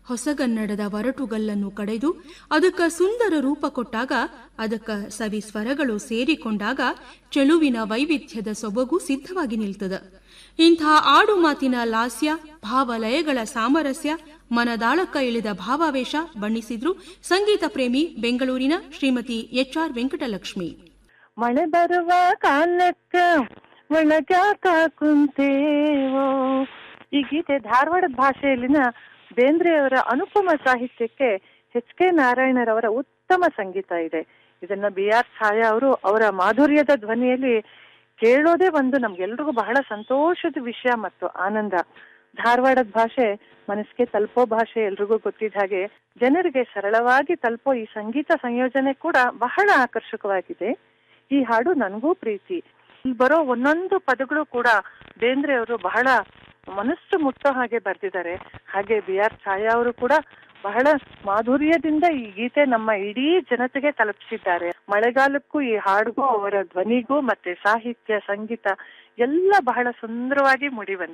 ಹೊಸಗನ್ನಡದ ಒರಟುಗಲ್ಲನ್ನು ಕಡೆದು ಅದಕ್ಕ ಸುಂದರ ರೂಪ ಕೊಟ್ಟಾಗ ಅದಕ್ಕ ಸವಿ ಸ್ವರಗಳು ಸೇರಿಕೊಂಡಾಗ ಚೆಲುವಿನ ವೈವಿಧ್ಯದ ಸೊಬಗು ಸಿದ್ಧವಾಗಿ ನಿಲ್ತದ ಇಂಥ ಆಡು ಮಾತಿನ ಲಾಸ್ಯ ಭಾವಲಯಗಳ ಸಾಮರಸ್ಯ ಮನದಾಳಕ್ಕ ಇಳಿದ ಭಾವಾವೇಶ ಬಣ್ಣಿಸಿದ್ರು ಸಂಗೀತ ಪ್ರೇಮಿ ಬೆಂಗಳೂರಿನ ಶ್ರೀಮತಿ ಎಚ್ ಆರ್ ವೆಂಕಟಲಕ್ಷ್ಮಿ ಮಳೆ ಬರುವ ಕಾಲಕ್ಕ ಒಳಗಾಕ ಕುಂತೇವೋ ಈ ಗೀತೆ ಧಾರವಾಡದ ಭಾಷೆಯಲ್ಲಿನ ಬೇಂದ್ರೆಯವರ ಅನುಪಮ ಸಾಹಿತ್ಯಕ್ಕೆ ಎಚ್ ಕೆ ನಾರಾಯಣರವರ ಉತ್ತಮ ಸಂಗೀತ ಇದೆ ಇದನ್ನ ಬಿ ಆರ್ ಛಾಯಾ ಅವರು ಅವರ ಮಾಧುರ್ಯದ ಧ್ವನಿಯಲ್ಲಿ ಕೇಳೋದೇ ಒಂದು ನಮ್ಗೆಲ್ರಿಗೂ ಬಹಳ ಸಂತೋಷದ ವಿಷಯ ಮತ್ತು ಆನಂದ ಧಾರವಾಡದ ಭಾಷೆ ಮನಸ್ಸಿಗೆ ತಲುಪೋ ಭಾಷೆ ಎಲ್ರಿಗೂ ಗೊತ್ತಿದ್ದ ಹಾಗೆ ಜನರಿಗೆ ಸರಳವಾಗಿ ತಲುಪೋ ಈ ಸಂಗೀತ ಸಂಯೋಜನೆ ಕೂಡ ಬಹಳ ಆಕರ್ಷಕವಾಗಿದೆ ಈ ಹಾಡು ನನಗೂ ಪ್ರೀತಿ ಇಲ್ಲಿ ಬರೋ ಒಂದೊಂದು ಪದಗಳು ಕೂಡ ಬೇಂದ್ರೆ ಅವರು ಬಹಳ ಮನಸ್ಸು ಮುಟ್ಟೋ ಹಾಗೆ ಬರ್ದಿದ್ದಾರೆ ಹಾಗೆ ಬಿ ಆರ್ ಛಾಯಾ ಅವರು ಕೂಡ ಬಹಳ ಮಾಧುರ್ಯದಿಂದ ಈ ಗೀತೆ ನಮ್ಮ ಇಡೀ ಜನತೆಗೆ ತಲುಪಿಸಿದ್ದಾರೆ ಮಳೆಗಾಲಕ್ಕೂ ಈ ಹಾಡಿಗೂ ಅವರ ಧ್ವನಿಗೂ ಮತ್ತೆ ಸಾಹಿತ್ಯ ಸಂಗೀತ ಎಲ್ಲ ಬಹಳ ಸುಂದರವಾಗಿ ಮೂಡಿ ಬಂದಿದೆ